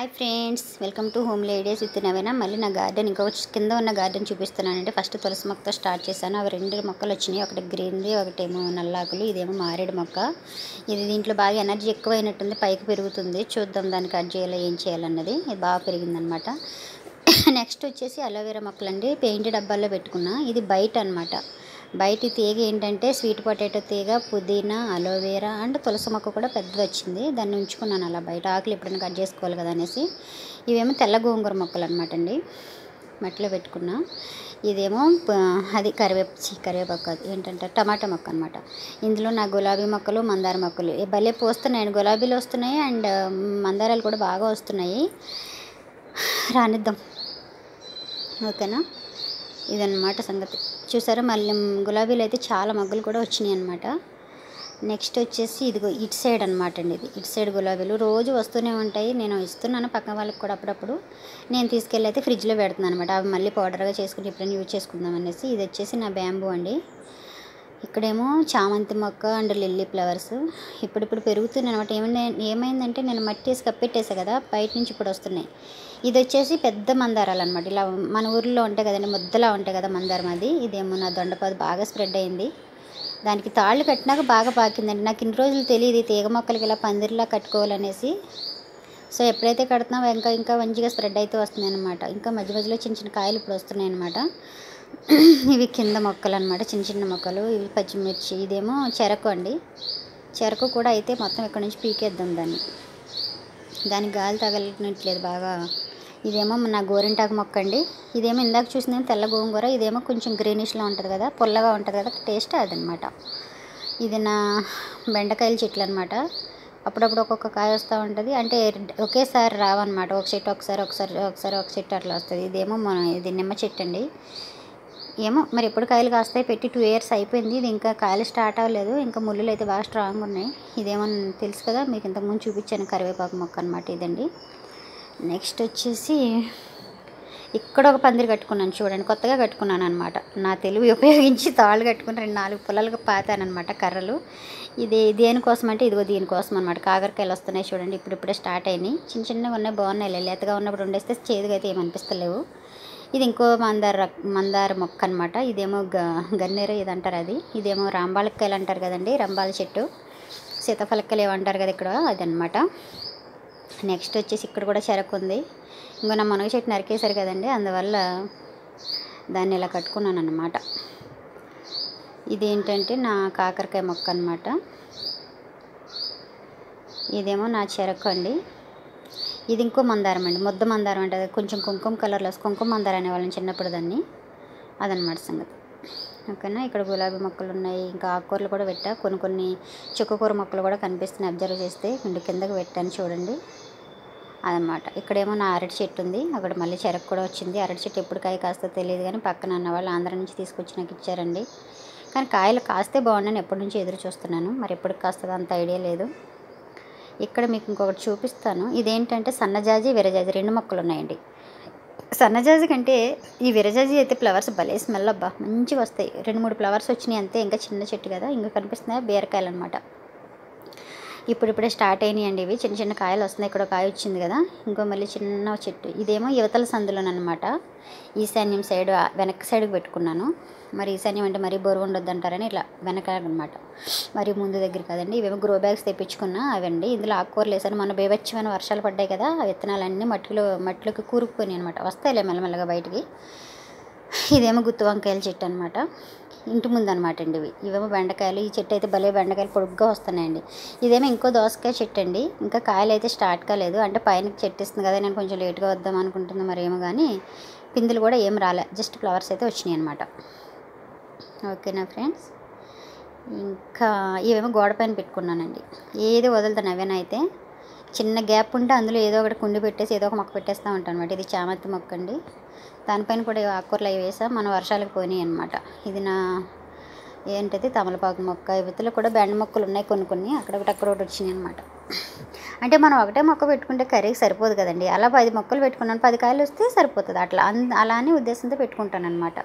Hi friends welcome to home ladies with Naveena మళ్ళీ నా garden ఇంకో కింద ఉన్న గార్డెన్ చూపిస్తున్నానంటే ఫస్ట్ తులసి మొక్కతో స్టార్ట్ చేశాను అవి రెండు మొక్కలు వచ్చినాయి ఒకటి గ్రీన్ది ఒకటేమో నల్లాకులు ఇదేమో మారేడు మొక్క ఇది దీంట్లో బాగా ఎనర్జీ ఎక్కువైనట్టుంది పైకి పెరుగుతుంది చూద్దాం దాన్ని కట్ చేయాలో ఏం చేయాలన్నది ఇది బాగా పెరిగిందనమాట నెక్స్ట్ వచ్చేసి అలోవెరా మొక్కలండి పెయింట్ డబ్బాల్లో పెట్టుకున్నా ఇది బయట అనమాట బయట ఈ తీగ ఏంటంటే స్వీట్ పొటాటో తీగ పుదీనా అలోవెరా అండ్ తులసి మొక్క కూడా పెద్దది వచ్చింది దాన్ని ఉంచుకున్నాను అలా బయట ఆకులు ఎప్పుడైనా కట్ చేసుకోవాలి కదా అనేసి ఇవేమో తెల్ల గోంగూర మొక్కలు అనమాట అండి మట్టిలో పెట్టుకున్నా ఇదేమో ప- అది కరివేపు ఛీ, కరివేపాకు కాదు ఏంటంటే టమాటా మొక్క అనమాట ఇందులో నా గులాబీ మొక్కలు మందార మొక్కలు ఏ భలే పోస్తున్నాయి గులాబీలు వస్తున్నాయి అండ్ మందారాలు కూడా బాగా వస్తున్నాయి రానిద్దాం ఓకేనా ఇదన్నమాట సంగతి చూసారా మళ్ళీ గులాబీలు అయితే చాలా మొగ్గలు కూడా వచ్చినాయి అనమాట నెక్స్ట్ వచ్చేసి ఇదిగో ఇటు సైడ్ అనమాట అండి ఇది ఇటు సైడ్ గులాబీలు రోజు వస్తూనే ఉంటాయి నేను ఇస్తున్నాను పక్కన వాళ్ళకి కూడా అప్పుడప్పుడు నేను తీసుకెళ్ళి అయితే ఫ్రిడ్జ్లో పెడుతున్నాను అనమాట అవి మళ్ళీ పౌడర్గా చేసుకుని ఎప్పుడైనా యూజ్ చేసుకుందాం అనేసి ఇది వచ్చేసి నా బ్యాంబూ అండి ఇక్కడేమో చామంతి మొక్క అండ్ లిల్లీ ఫ్లవర్స్ ఇప్పుడిప్పుడు పెరుగుతున్నాయి అనమాట ఏమైంది ఏమైందంటే నేను మట్టి వేసి కప్పెట్టేసా కదా బయట నుంచి ఇప్పుడు వస్తున్నాయి ఇది వచ్చేసి పెద్ద మందారాలు అనమాట ఇలా మన ఊర్లో ఉంటాయి కదండి ముద్దలా ఉంటాయి కదా మందారం అది ఇదేమో నా దొండపాదు బాగా స్ప్రెడ్ అయింది దానికి తాళ్ళు కట్టినాక బాగా పాకిందండి నాకు ఇన్ని రోజులు తెలియదు ఈ తీగ మొక్కలకి ఇలా పందిరిలా కట్టుకోవాలనేసి సో ఎప్పుడైతే కడుతున్నావో ఇంకా ఇంకా మంచిగా స్ప్రెడ్ అయితే వస్తుంది అనమాట ఇంకా మధ్య మధ్యలో చిన్న చిన్న కాయలు ఇప్పుడు వస్తున్నాయి అనమాట ఇవి కింద మొక్కలు అనమాట చిన్న చిన్న మొక్కలు ఇవి పచ్చిమిర్చి ఇదేమో చెరకు అండి చెరకు కూడా అయితే మొత్తం ఇక్కడ నుంచి పీకేద్దాం దాన్ని దానికి గాలి తగలట్లేదు బాగా ఇదేమో నా గోరింటాకు మొక్క అండి ఇదేమో ఇందాక చూసిందేమో తెల్ల గోంగూర ఇదేమో కొంచెం గ్రీనిష్లో ఉంటుంది కదా పుల్లగా ఉంటుంది కదా టేస్ట్ అదనమాట ఇది నా బెండకాయల చెట్లు అనమాట అప్పుడప్పుడు ఒక్కొక్క కాయ వస్తూ ఉంటుంది అంటే ఒకేసారి రావన్నమాట ఒక చెట్టు ఒకసారి ఒకసారి ఒకసారి ఒక చెట్టు అట్లా వస్తుంది ఇదేమో మన ఇది నిమ్మ చెట్టు అండి ఏమో మరి ఎప్పుడు కాయలు కాస్తాయి పెట్టి టూ ఇయర్స్ అయిపోయింది ఇది ఇంకా కాయలు స్టార్ట్ అవ్వలేదు ఇంకా ముళ్ళులు అయితే బాగా స్ట్రాంగ్ ఉన్నాయి ఇదేమో తెలుసు కదా మీకు ఇంతకుముందు చూపించాను కరివేపాకు మొక్క అనమాట ఇదండి నెక్స్ట్ వచ్చేసి ఇక్కడ ఒక పందిరి కట్టుకున్నాను చూడండి కొత్తగా కట్టుకున్నాను అనమాట నా తెలివి ఉపయోగించి తాళ్ళు కట్టుకుని రెండు నాలుగు పొలాలుగా పాతానమాట కర్రలు ఇది దేనికోసం అంటే ఇదిగో దీనికోసం అనమాట కాకరకాయలు వస్తున్నాయి చూడండి ఇప్పుడు ఇప్పుడే స్టార్ట్ అయినాయి చిన్న చిన్నగా ఉన్నాయి బాగున్నాయి లేతగా ఉన్నప్పుడు ఉండేస్తే చేదుగా అయితే ఏమనిపిస్తలేవు ఇది ఇంకో మందార రక్- మందార మొక్క అనమాట ఇదేమో గ గన్నేరు ఇది అంటారు అది ఇదేమో రాంబాలకాయలు అంటారు కదండి రంబాల చెట్టు సీతాఫలకాయలు ఏమంటారు కదా ఇక్కడ అదనమాట నెక్స్ట్ వచ్చేసి ఇక్కడ కూడా చెరకు ఉంది ఇంకో నా మునగ చెట్టు నరికేశారు కదండి అందువల్ల దాన్ని ఇలా కట్టుకున్నాను అనమాట ఇదేంటంటే నా కాకరకాయ మొక్క అనమాట ఇదేమో నా చెరకు అండి ఇది ఇంకో మందారం అండి ముద్ద మందారం అంటే అది కొంచెం కుంకుమ కలర్లో వస్తుంది. కుంకుమ మందారం అనేవాళ్ళని చిన్నప్పుడు దాన్ని అదనమాట సంగతి ఓకేనా ఇక్కడ గులాబీ మొక్కలు ఉన్నాయి ఇంకా ఆకుకూరలు కూడా పెట్టా కొన్ని కొన్ని చుక్కకూర మొక్కలు కూడా కనిపిస్తున్నాయి అబ్జర్వ్ చేస్తే ఇంటి కిందకి పెట్టాను చూడండి అదనమాట ఇక్కడేమో నా అరటి చెట్టు ఉంది అక్కడ మళ్ళీ చెరకు కూడా వచ్చింది అరటి చెట్టు ఎప్పుడు కాయ కాస్తో తెలియదు కానీ పక్కన అన్న వాళ్ళు ఆంధ్ర నుంచి తీసుకొచ్చి నాకు ఇచ్చారండి కానీ కాయలు కాస్తే బాగుండని ఎప్పటి నుంచి ఎదురు చూస్తున్నాను మరి ఎప్పటికి కాస్తుందో అంత ఐడియా లేదు ఇక్కడ మీకు ఇంకొకటి చూపిస్తాను ఇదేంటంటే సన్నజాజి విరజాజి రెండు మొక్కలు ఉన్నాయండి సన్నజాజి కంటే ఈ విరజాజి అయితే ఫ్లవర్స్ భలే స్మెల్ అబ్బా మంచిగా వస్తాయి రెండు మూడు ఫ్లవర్స్ వచ్చినాయి అంతే ఇంకా చిన్న చెట్టు కదా ఇంకా కనిపిస్తున్నాయి బీరకాయలు అనమాట ఇప్పుడిప్పుడే స్టార్ట్ అయినాయండి ఇవి చిన్న చిన్న కాయలు వస్తున్నాయి ఇక్కడ ఒక కాయ వచ్చింది కదా ఇంకో మళ్ళీ చిన్న చెట్టు ఇదేమో యువతల సందులోనమాట ఈశాన్యం సైడ్ వెనక సైడ్కి పెట్టుకున్నాను మరి ఈశాన్యం అంటే మరీ బరువు ఉండొద్దు అంటారని ఇట్లా వెనక అనమాట మరి ముందు దగ్గర కదండి ఇవేమో గ్రో బ్యాగ్స్ తెప్పించుకున్నా అవండి ఇందులో ఆకుకూరలు వేసాను మన బేబచ్చమైన వర్షాలు పడ్డాయి కదా ఆ విత్తనాలన్నీ మట్టిలో మట్టిలోకి కూరుకుపోయినాయి అనమాట వస్తాయిలే మెల్లమెల్లగా బయటికి ఇదేమో గుత్తి వంకాయల చెట్టు అనమాట ఇంటి ముందు అనమాట అండి ఇవి ఇవేమో బెండకాయలు ఈ చెట్టు అయితే భలే బెండకాయలు పొడుగ్గా వస్తున్నాయండి ఇదేమో ఇంకో దోసకాయ చెట్టు అండి ఇంకా కాయలు అయితే స్టార్ట్ కాలేదు అంటే పైన చెట్టు ఇస్తుంది కదా నేను కొంచెం లేట్గా వద్దాం అనుకుంటున్నా మరి ఏమో కానీ పిందులు కూడా ఏం రాలే జస్ట్ ఫ్లవర్స్ అయితే వచ్చినాయి అనమాట ఓకేనా ఫ్రెండ్స్ ఇంకా ఇవేమో గోడ పైన పెట్టుకున్నానండి ఏది వదులుతాను అవేనా అయితే చిన్న గ్యాప్ ఉంటే అందులో ఏదో ఒకటి కుండి పెట్టేసి ఏదో ఒక మొక్క పెట్టేస్తూ ఉంటాను అనమాట ఇది చామంతి మొక్క అండి దానిపైన కూడా ఇవి ఆకుకూరలు అవి వేసా మన వర్షాలకు పోయినాయి అనమాట ఇది నా ఏంటది తమలపాకు మొక్క ఇవతలో కూడా బెండ మొక్కలు ఉన్నాయి కొన్ని కొన్ని అక్కడొకటి అక్కడ ఒకటి వచ్చినాయి అనమాట అంటే మనం ఒకటే మొక్క పెట్టుకుంటే కర్రీకి సరిపోదు కదండి అలా పది మొక్కలు పెట్టుకున్నాను పది కాయలు వస్తే సరిపోతుంది అట్లా అన్ అలానే ఉద్దేశంతో పెట్టుకుంటాను అనమాట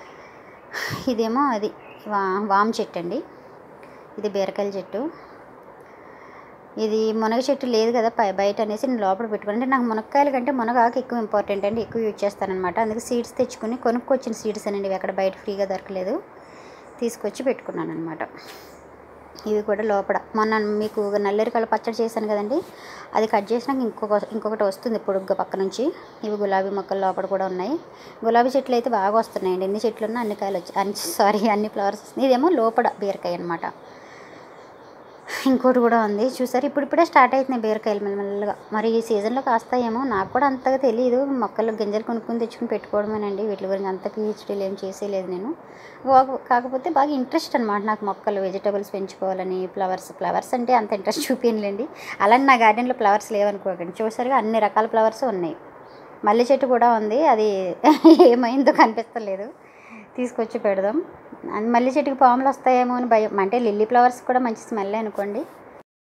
ఇదేమో అది వా వామ్ చెట్టు అండి ఇది బీరకాయల చెట్టు ఇది మునగ చెట్టు లేదు కదా పై బయట అనేసి నేను లోపల పెట్టుకుని అంటే నాకు మునక్కాయల కంటే మునగాకు ఎక్కువ ఇంపార్టెంట్ అండి ఎక్కువ యూజ్ చేస్తానమాట అందుకే సీడ్స్ తెచ్చుకుని కొనుక్కొచ్చిన సీడ్స్ అనండి ఇవి అక్కడ బయట ఫ్రీగా దొరకలేదు తీసుకొచ్చి పెట్టుకున్నాను అనమాట ఇవి కూడా లోపల మొన్న మీకు నల్లేరికాయల పచ్చడి చేశాను కదండి అది కట్ చేసినాక ఇంకొక ఇంకొకటి వస్తుంది పొడుగ్గా పక్క నుంచి ఇవి గులాబీ మొక్కలు లోపల కూడా ఉన్నాయి గులాబీ చెట్లు అయితే బాగా వస్తున్నాయండి ఎన్ని చెట్లు ఉన్నా అన్ని కాయలు వచ్చి అన్ని సారీ అన్ని ఫ్లవర్స్ వస్తున్నాయి ఇదేమో లోపల బీరకాయ అనమాట ఇంకోటి కూడా ఉంది చూసారు ఇప్పుడిప్పుడే స్టార్ట్ అవుతున్నాయి బీరకాయలు మెల్లమెల్లగా మరి ఈ సీజన్లో కాస్తాయేమో నాకు కూడా అంతగా తెలియదు మొక్కలు గింజలు కొనుక్కొని తెచ్చుకుని పెట్టుకోవడమేనండి వీటి గురించి అంత పిహెచ్డీలు ఏం చేసేయలేదు నేను కాక- కాకపోతే బాగా ఇంట్రెస్ట్ అనమాట నాకు మొక్కలు వెజిటబుల్స్ పెంచుకోవాలని ఫ్లవర్స్ ఫ్లవర్స్ అంటే అంత ఇంట్రెస్ట్ చూపించలేండి అలానే నా గార్డెన్లో ఫ్లవర్స్ లేవనుకోకండి చూసారుగా అన్ని రకాల ఫ్లవర్స్ ఉన్నాయి మల్లె చెట్టు కూడా ఉంది అది ఏమైందో కనిపిస్తలేదు తీసుకొచ్చి పెడదాం అండ్ మల్లె చెట్టుకి పాములు వస్తాయేమో అని భయం అంటే లిల్లీ ఫ్లవర్స్ కూడా మంచి స్మెల్ అనుకోండి